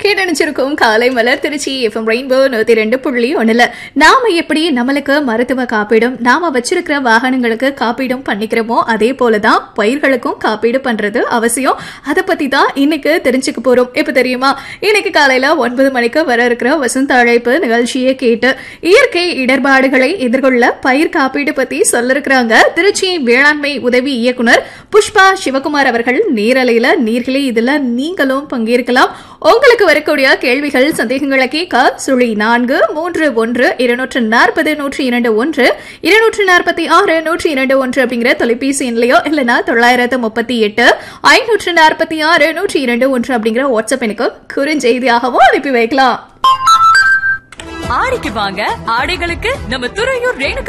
கேட்டணிச்சிருக்கும் காலை மலர் Trichy FM rainbow நூத்தி ரெண்டு புள்ளி ஒண்ணுல நாம எப்படி நம்மளுக்கு மருத்துவ காப்பீடும் நாம வச்சிருக்கிற வாகனங்களுக்கு காப்பீடும் பண்ணிக்கிறோமோ அதே போலதான் பயிர்களுக்கும் காப்பீடு பண்றது அவசியம் அதை பத்தி தான் இன்னைக்கு தெரிஞ்சுக்க போறோம் இப்ப தெரியுமா இன்னைக்கு காலையில ஒன்பது மணிக்கு வர இருக்கிற வசந்த அழைப்பு நிகழ்ச்சியை கேட்டு இயற்கை இடர்பாடுகளை எதிர்கொள்ள பயிர் காப்பீடு பத்தி சொல்ல இருக்கிறாங்க திருச்சி வேளாண்மை உதவி இயக்குனர் புஷ்பா சிவகுமார் அவர்கள் நேரலையில நீர்களே இதுல நீங்களும் பங்கேற்கலாம் உங்களுக்கு வரக்கூடிய கேள்விகள் சந்தேகங்களை கேட்க சுழி நான்கு மூன்று ஒன்று இருநூற்று நாற்பது நூற்றி இரண்டு ஒன்று இருநூற்று நாற்பத்தி ஆறு நூற்றி இரண்டு ஒன்று அப்படிங்கிற தொலைபேசி எண்லையோ இல்லைன்னா தொள்ளாயிரத்து முப்பத்தி எட்டு ஐநூற்று நாற்பத்தி ஆறு நூற்றி இரண்டு ஒன்று அப்படிங்கிற வாட்ஸ்அப் எனக்கு குறுஞ்செய்தியாகவும் அனுப்பி வைக்கலாம் ஆடிக்கு வாங்க ஆடைகளுக்கு நம்ம துறையூர் ரேணுகா